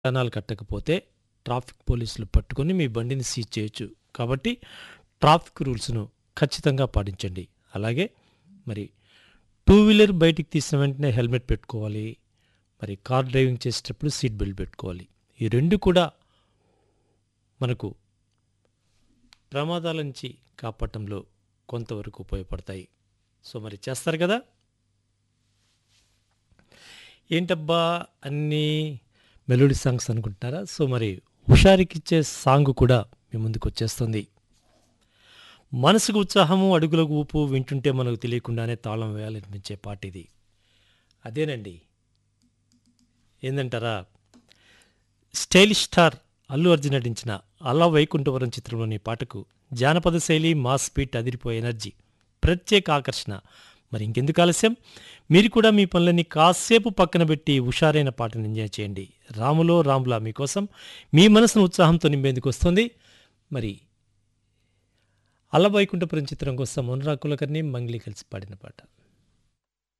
విధానాలు కట్టకపోతే ట్రాఫిక్ పోలీసులు పట్టుకొని మీ బండిని సీజ్ చేయొచ్చు కాబట్టి ట్రాఫిక్ రూల్స్ను ఖచ్చితంగా పాటించండి అలాగే మరి టూ వీలర్ బయటికి తీసిన వెంటనే హెల్మెట్ పెట్టుకోవాలి మరి కార్ డ్రైవింగ్ చేసేటప్పుడు సీట్ బెల్ట్ పెట్టుకోవాలి ఈ రెండు కూడా మనకు ప్రమాదాల నుంచి కాపాడటంలో కొంతవరకు ఉపయోగపడతాయి సో మరి చేస్తారు కదా ఏంటబ్బా అన్నీ మెలోడీ సాంగ్స్ అనుకుంటున్నారా సో మరి హుషారికిచ్చే సాంగ్ కూడా మీ ముందుకు వచ్చేస్తుంది మనసుకు ఉత్సాహము అడుగులకు ఊపు వింటుంటే మనకు తెలియకుండానే తాళం వేయాలనిపించే పాట ఇది అదేనండి ఏందంటారా స్టైలిష్ స్టార్ అల్లు అర్జున్ నటించిన అలా వైకుంఠవరం చిత్రంలోని పాటకు జానపద శైలి మాస్ స్పీట్ అదిరిపోయే ఎనర్జీ ప్రత్యేక ఆకర్షణ మరి ఇంకెందుకు ఆలస్యం మీరు కూడా మీ పనులని కాసేపు పక్కన పెట్టి హుషారైన పాటను ఎంజాయ్ చేయండి రాములో రాములా మీకోసం మీ మనసును ఉత్సాహంతో నింపేందుకు వస్తుంది మరి అల్ల వైకుంఠపురం చిత్రం కోసం అనురాగ్ కులకర్ణి మంగ్లీ కలిసి పాడిన పాట